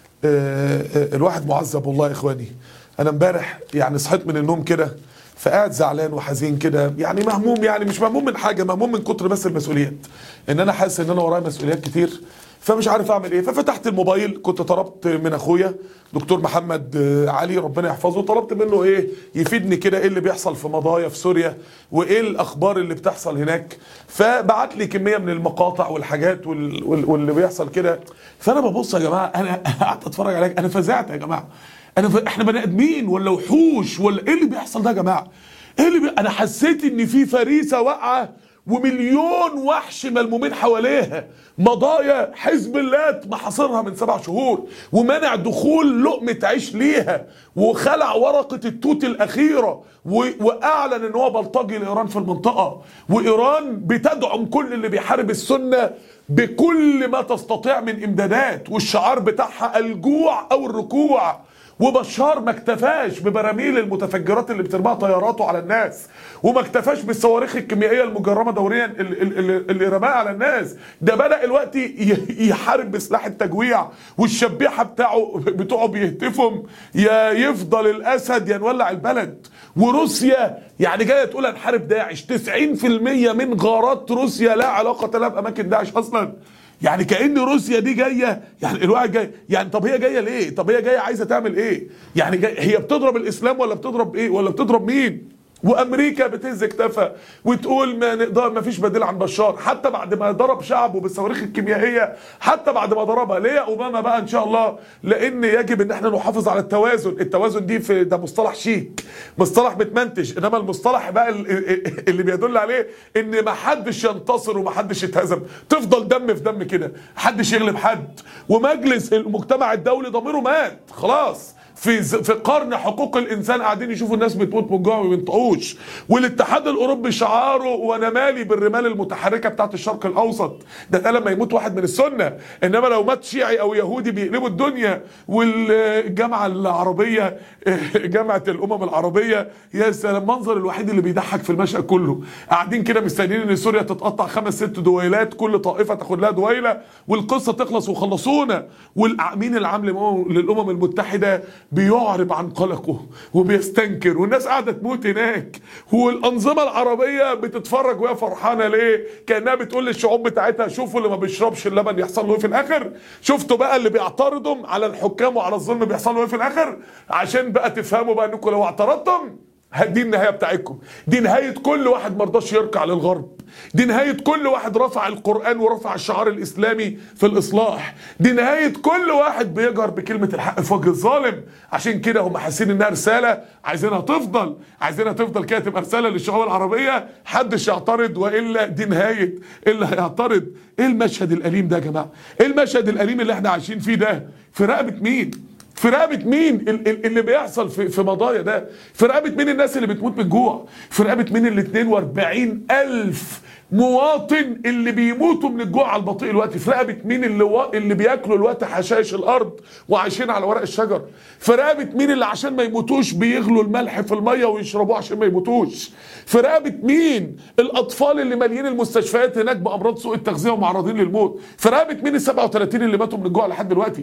آه، الواحد معذب والله يا اخواني انا امبارح يعني صحيت من النوم كده فقاعد زعلان وحزين كده يعني مهموم يعني مش مهموم من حاجه مهموم من كتر بس المسؤوليات ان انا حاسس ان انا ورايا مسؤوليات كتير فمش عارف اعمل ايه ففتحت الموبايل كنت طلبت من اخويا دكتور محمد آه، علي ربنا يحفظه طلبت منه ايه يفيدني كده ايه اللي بيحصل في مضايا في سوريا وايه الاخبار اللي بتحصل هناك فبعت لي كميه من المقاطع والحاجات وال- وال- واللي بيحصل كده فانا ببص يا جماعه انا قعدت اتفرج عليك انا فزعت يا جماعه انا ف... احنا بني ادمين ولا وحوش ولا ايه اللي بيحصل ده يا جماعه ايه اللي بي... انا حسيت ان في فريسه واقعه ومليون وحش ملمومين حواليها مضايا حزب الله محاصرها من سبع شهور ومنع دخول لقمة عيش ليها وخلع ورقة التوت الأخيرة و... وأعلن إن هو بلطجي لإيران في المنطقة وإيران بتدعم كل اللي بيحارب السنة بكل ما تستطيع من إمدادات والشعار بتاعها الجوع أو الركوع وبشار ما اكتفاش ببراميل المتفجرات اللي بترميها طياراته على الناس وما اكتفاش بالصواريخ الكيميائيه المجرمه دوريا اللي, اللي, اللي رماها على الناس ده بدا الوقت ي- يحارب بسلاح التجويع والشبيحه بتاعه بتوعه بيهتفهم يا يفضل الاسد يا نولع البلد وروسيا يعني جايه تقول هنحارب داعش 90% من غارات روسيا لا علاقه لها باماكن داعش اصلا يعني كأن روسيا دي جايه يعني الواحد جاي يعني طب هي جايه ليه؟ طب هي جايه عايزه تعمل ايه؟ يعني جاي هي بتضرب الاسلام ولا بتضرب ايه؟ ولا بتضرب مين؟ وامريكا بتهز كتافها وتقول ما نقدر ما فيش بديل عن بشار حتى بعد ما ضرب شعبه بالصواريخ الكيميائيه حتى بعد ما ضربها ليه يا اوباما بقى ان شاء الله لان يجب ان احنا نحافظ على التوازن التوازن دي في ده مصطلح شيك مصطلح متمنتج انما المصطلح بقى ال- اللي بيدل عليه ان ما حدش ينتصر وما حدش يتهزم تفضل دم في دم كده محدش يغلب حد ومجلس المجتمع الدولي ضميره مات خلاص في ز- في قرن حقوق الانسان قاعدين يشوفوا الناس بتموت من الجوع وما بينطقوش والاتحاد الاوروبي شعاره وانا مالي بالرمال المتحركه بتاعت الشرق الاوسط ده ده لما يموت واحد من السنه انما لو مات شيعي او يهودي بيقلبوا الدنيا والجامعه العربيه جامعه الامم العربيه يا سلام المنظر الوحيد اللي بيضحك في المشهد كله قاعدين كده مستنيين ان سوريا تتقطع خمس ست دويلات كل طائفه تاخد لها دويله والقصه تخلص وخلصونا والامين العام للأمم- للامم المتحده بيعرب عن قلقه وبيستنكر والناس قاعده تموت هناك والانظمه العربيه بتتفرج وهي فرحانه ليه؟ كانها بتقول للشعوب بتاعتها شوفوا اللي ما بيشربش اللبن يحصل له ايه في الاخر شفتوا بقى اللي بيعترضوا على الحكام وعلى الظلم بيحصل له ايه في الاخر عشان بقى تفهموا بقى انكم لو اعترضتم دي النهايه بتاعتكم دي نهايه كل واحد مرضاش يركع للغرب دي نهايه كل واحد رفع القران ورفع الشعار الاسلامي في الاصلاح دي نهايه كل واحد بيجهر بكلمه الحق في وجه الظالم عشان كده هم حاسين انها رساله عايزينها تفضل عايزينها تفضل كده تبقى رساله للشعوب العربيه حدش يعترض والا دي نهايه اللي هيعترض ايه المشهد الاليم ده يا جماعه ايه المشهد الاليم اللي احنا عايشين فيه ده في رقبه مين في رقبة مين ال- ال- اللي بيحصل في في مضايا ده في رقبة مين الناس اللي بتموت من الجوع في رقبة مين ال 42 ألف مواطن اللي بيموتوا من الجوع على البطيء الوقت في رقبة مين اللي و... اللي بياكلوا الوقت حشائش الأرض وعايشين على ورق الشجر في رقبة مين اللي عشان ما يموتوش بيغلوا الملح في المية ويشربوه عشان ما يموتوش في رقبة مين الأطفال اللي ماليين المستشفيات هناك بأمراض سوء التغذية ومعرضين للموت في رقبة مين ال 37 اللي ماتوا من الجوع لحد دلوقتي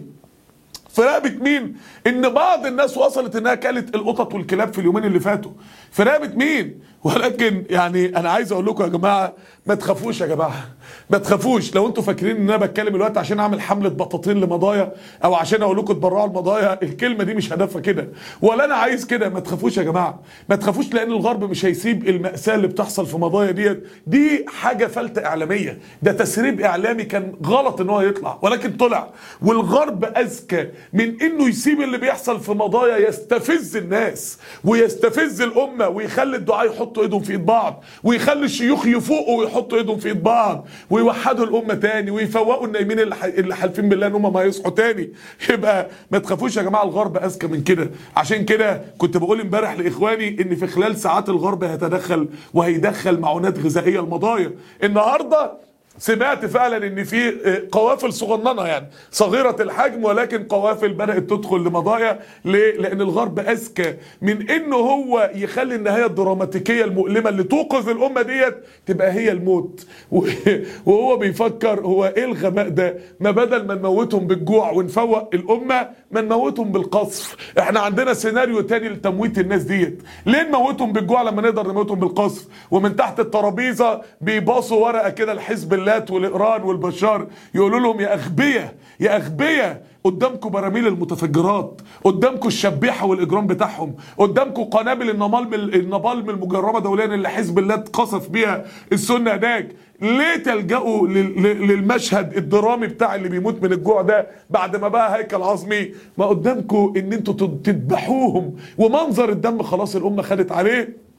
في رقبة مين؟ إن بعض الناس وصلت إنها كلت القطط والكلاب في اليومين اللي فاتوا. في رقبة مين؟ ولكن يعني أنا عايز أقول لكم يا جماعة ما تخافوش يا جماعة. ما تخافوش لو أنتوا فاكرين إن أنا بتكلم الوقت عشان أعمل حملة بطاطين لمضايا أو عشان أقول لكم اتبرعوا المضايا، الكلمة دي مش هدفها كده. ولا أنا عايز كده، ما تخافوش يا جماعة. ما تخافوش لأن الغرب مش هيسيب المأساة اللي بتحصل في مضايا ديت، دي حاجة فلتة إعلامية. ده تسريب إعلامي كان غلط إن هو يطلع، ولكن طلع. والغرب أذكى من انه يسيب اللي بيحصل في مضايا يستفز الناس ويستفز الامه ويخلي الدعاء يحطوا ايدهم في ايد بعض ويخلي الشيوخ يفوقوا ويحطوا ايدهم في ايد بعض ويوحدوا الامه تاني ويفوقوا النايمين اللي ح- اللي حالفين بالله ان هم ما يصحوا تاني يبقى ما تخافوش يا جماعه الغرب اذكى من كده عشان كده كنت بقول امبارح لاخواني ان في خلال ساعات الغرب هيتدخل وهيدخل معونات غذائيه المضايا النهارده سمعت فعلا ان في قوافل صغننه يعني صغيره الحجم ولكن قوافل بدات تدخل لمضايا ليه؟ لان الغرب اذكى من انه هو يخلي النهايه الدراماتيكيه المؤلمه اللي توقظ الامه ديت تبقى هي الموت و- وهو بيفكر هو ايه الغباء ده ما بدل ما نموتهم بالجوع ونفوق الامه ما نموتهم بالقصف احنا عندنا سيناريو تاني لتمويت الناس ديت ليه نموتهم بالجوع لما نقدر نموتهم بالقصف ومن تحت الترابيزه بيباصوا ورقه كده لحزب اللات والايران والبشار يقولوا لهم يا اغبياء يا اغبياء قدامكم براميل المتفجرات قدامكم الشبيحه والاجرام بتاعهم قدامكم قنابل النمال النبالم المجربه دوليا اللي حزب الله قصف بيها السنه هناك ليه تلجأوا لل- لل- للمشهد الدرامي بتاع اللي بيموت من الجوع ده بعد ما بقى هيكل عظمي ما قدامكم ان انتوا تد- تذبحوهم ومنظر الدم خلاص الامه خدت عليه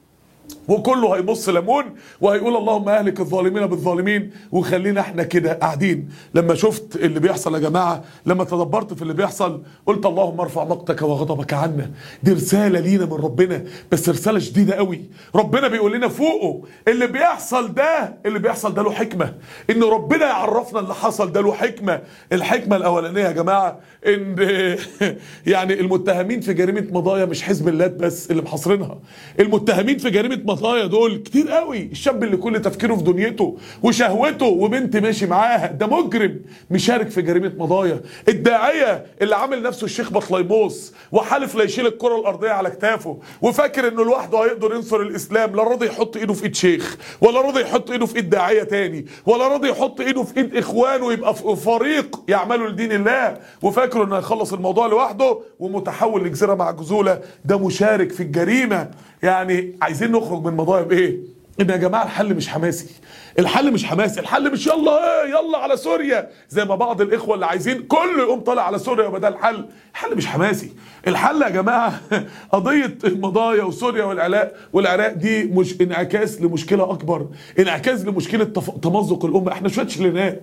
وكله هيبص ليمون وهيقول اللهم اهلك الظالمين بالظالمين وخلينا احنا كده قاعدين لما شفت اللي بيحصل يا جماعه لما تدبرت في اللي بيحصل قلت اللهم ارفع مقتك وغضبك عنا دي رساله لينا من ربنا بس رساله شديده قوي ربنا بيقول لنا فوقه اللي بيحصل ده اللي بيحصل ده له حكمه ان ربنا يعرفنا اللي حصل ده له حكمه الحكمه الاولانيه يا جماعه ان يعني المتهمين في جريمه مضايا مش حزب الله بس اللي محاصرينها المتهمين في جريمه مضايا دول كتير قوي الشاب اللي كل تفكيره في دنيته وشهوته وبنت ماشي معاها ده مجرم مشارك في جريمه مضايا الداعيه اللي عامل نفسه الشيخ بطليموس وحالف لا يشيل الكره الارضيه على كتافه وفاكر انه لوحده هيقدر ينصر الاسلام لا راضي يحط ايده في ايد شيخ ولا راضي يحط ايده في ايد داعيه تاني ولا راضي يحط ايده في ايد اخوانه يبقى في فريق يعملوا لدين الله وفاكره انه هيخلص الموضوع لوحده ومتحول لجزيره مع جزوله ده مشارك في الجريمه يعني عايزين نخرج من مضايا بايه؟ ان يا جماعه الحل مش حماسي الحل مش حماسي الحل مش يلا ايه يلا على سوريا زي ما بعض الاخوه اللي عايزين كله يقوم طالع على سوريا وبدا الحل الحل مش حماسي الحل يا جماعه قضيه المضايا وسوريا والعراق والعراق دي مش انعكاس لمشكله اكبر انعكاس لمشكله تف- تمزق الامه احنا شويه شلينات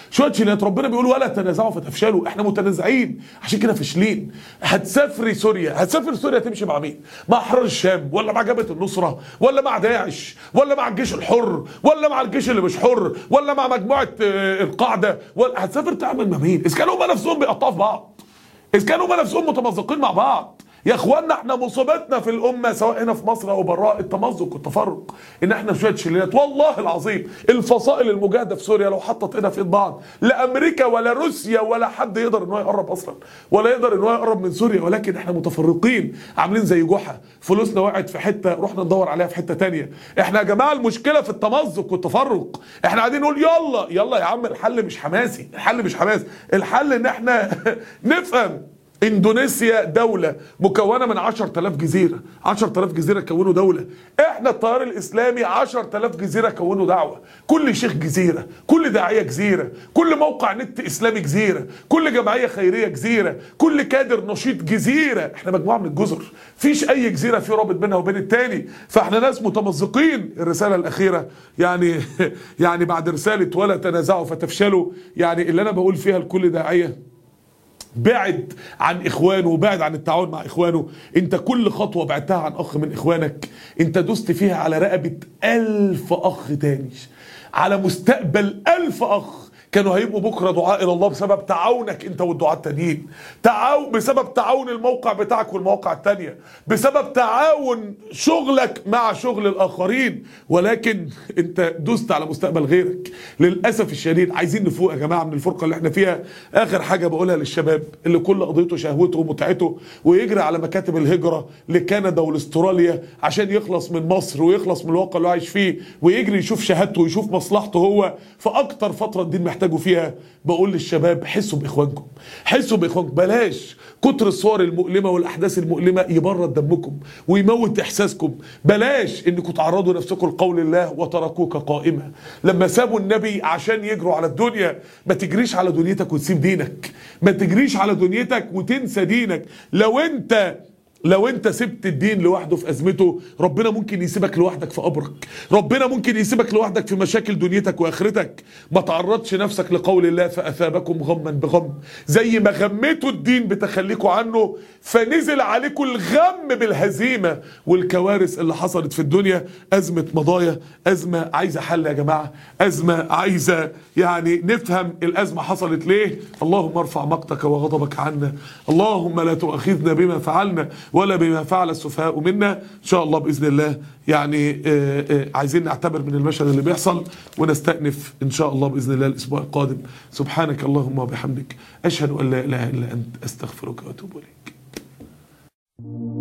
شويه شيلات ربنا بيقول ولا تنازعوا فتفشلوا احنا متنازعين عشان كده فاشلين هتسافري سوريا هتسافر سوريا تمشي مع مين مع حرر الشام ولا مع جبهه النصره ولا مع داعش ولا مع الجيش الحر ولا مع الجيش اللي مش حر ولا مع مجموعه آه، القاعده ولا هتسافر تعمل مع مين اذا كانوا هم نفسهم بيقطعوا في بعض اذا كانوا هم نفسهم متمزقين مع بعض يا اخوانا احنا مصيبتنا في الامه سواء هنا في مصر او براء التمزق والتفرق ان احنا شويه شليات والله العظيم الفصائل المجاهده في سوريا لو حطت ايدها في ايد بعض لا امريكا ولا روسيا ولا حد يقدر ان هو يقرب اصلا ولا يقدر ان هو يقرب من سوريا ولكن احنا متفرقين عاملين زي جحا فلوسنا وقعت في حته رحنا ندور عليها في حته تانية احنا يا جماعه المشكله في التمزق والتفرق احنا قاعدين نقول يلا يلا يا عم الحل مش حماسي الحل مش حماسي الحل ان احنا نفهم اندونيسيا دولة مكونة من 10000 جزيرة 10000 جزيرة كونوا دولة احنا التيار الاسلامي 10000 جزيرة كونوا دعوة كل شيخ جزيرة كل داعية جزيرة كل موقع نت اسلامي جزيرة كل جمعية خيرية جزيرة كل كادر نشيط جزيرة احنا مجموعة من الجزر فيش اي جزيرة في رابط بينها وبين التاني فاحنا ناس متمزقين الرسالة الاخيرة يعني يعني بعد رسالة ولا تنازعوا فتفشلوا يعني اللي انا بقول فيها لكل داعية بعد عن اخوانه وبعد عن التعاون مع اخوانه انت كل خطوه بعدتها عن اخ من اخوانك انت دست فيها على رقبه الف اخ تاني على مستقبل الف اخ كانوا هيبقوا بكره دعاء الى الله بسبب تعاونك انت والدعاء التانيين تعاون بسبب تعاون الموقع بتاعك والمواقع التانية بسبب تعاون شغلك مع شغل الاخرين ولكن انت دست على مستقبل غيرك للاسف الشديد عايزين نفوق يا جماعه من الفرقه اللي احنا فيها اخر حاجه بقولها للشباب اللي كل قضيته شهوته ومتعته ويجري على مكاتب الهجره لكندا ولاستراليا عشان يخلص من مصر ويخلص من الواقع اللي هو عايش فيه ويجري يشوف شهادته ويشوف مصلحته هو في اكتر فتره الدين محتاجه فيها بقول للشباب حسوا باخوانكم حسوا باخوانكم بلاش كتر الصور المؤلمه والاحداث المؤلمه يبرد دمكم ويموت احساسكم بلاش انكم تعرضوا نفسكم لقول الله وتركوك قائمه لما سابوا النبي عشان يجروا على الدنيا ما تجريش على دنيتك وتسيب دينك ما تجريش على دنيتك وتنسى دينك لو انت لو انت سبت الدين لوحده في ازمته ربنا ممكن يسيبك لوحدك في قبرك ربنا ممكن يسيبك لوحدك في مشاكل دنيتك واخرتك ما تعرضش نفسك لقول الله فاثابكم غما بغم زي ما غميتوا الدين بتخليكوا عنه فنزل عليكم الغم بالهزيمه والكوارث اللي حصلت في الدنيا ازمه مضايا ازمه عايزه حل يا جماعه ازمه عايزه يعني نفهم الازمه حصلت ليه اللهم ارفع مقتك وغضبك عنا اللهم لا تؤاخذنا بما فعلنا ولا بما فعل السفهاء منا ان شاء الله باذن الله يعني آه، آه، عايزين نعتبر من المشهد اللي بيحصل ونستأنف ان شاء الله باذن الله الاسبوع القادم سبحانك اللهم وبحمدك اشهد ان لا اله الا انت استغفرك واتوب اليك